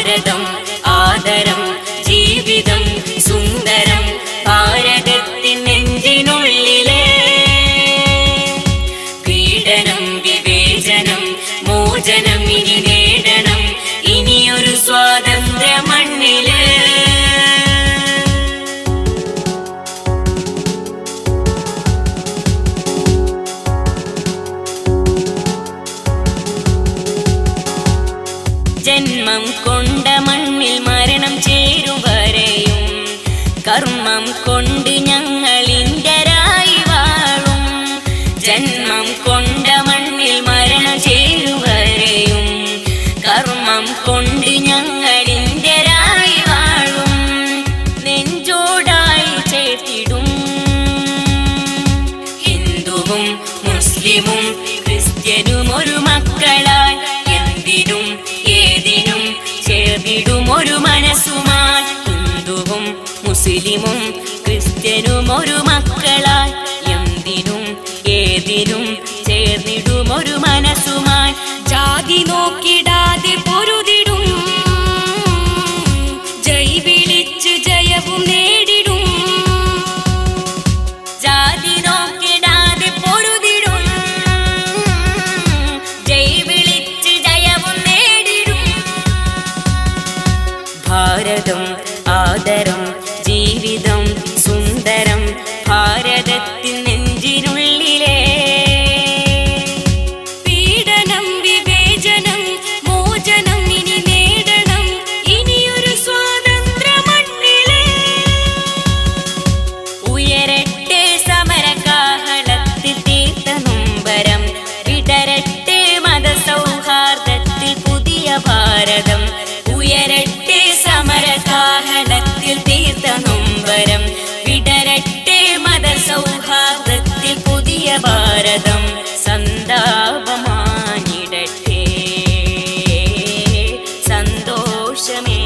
ഭാരതം ആദരം ജീവിതം സുന്ദരം ഭാരതത്തിൻ നെഞ്ചിനുള്ളിലെ പീഡനം വിവേചനം മോചനം ഇനി നേടണം ഇനിയൊരു സ്വാതന്ത്ര്യ മണ്ണില് ജന്മം കൊണ്ട മണ്ണിൽ മരണം ചേരുവരെയും കർമ്മം കൊണ്ട് ഞങ്ങൾ ഇന്ത്യരായി വാഴും ജന്മം കൊണ്ട മണ്ണിൽ മരണം ചേരുവരെയും കർമ്മം കൊണ്ട് ഞങ്ങൾ ഇന്ത്യരായി വാഴും നെഞ്ചോടായി ചേർത്തിടും ഹിന്ദുവും മുസ്ലിമും ക്രിസ്ത്യനും ഒരു മക്കളായി എന്തിനും ഏതിനും ചേർന്നിടും ഒരു മനസ്സുമായി ഹിന്ദുവും മുസ്ലിമും ക്രിസ്ത്യനും ഒരു മക്കളായി എന്തിനും ഏതിനും ചേർന്നിടും ഒരു മനസ്സുമായി ജാതി നോക്കിടാതെ പൊരുതിടും ജയ് വിളിച്ച് ജയവും നേടിടും ജാതി നോക്കിടാതെ പൊരുതിടും ജയ് വിളിച്ച് ജയവും നേടിടും ഭാരതം ആദരം ജീവിതം സുന്ദരം ഭാരതത്തിൻ നെഞ്ചിനുള്ളിലെ പീഡനം വിവേചനം മോചനം ഇനി നേടണം ഇനിയൊരു സ്വാതന്ത്ര്യ മണ്ണിലെ ഉയരട്ടെ സമരകാഹളത്തിൽ തീർത്ത നൊമ്പരം വിടരട്ടെ മതസൗഹാർദ്ദത്തിൽ പുതിയ ഭാരതം ഉയരട്ടെ സമരകാഹളത്തിൽ തീർത്ത നൊമ്പരം വിടരട്ടെ മതസൗഹാർദ്ദത്തിൽ പുതിയ ഭാരതം സന്താപമാനിടട്ടെ സന്തോഷമേ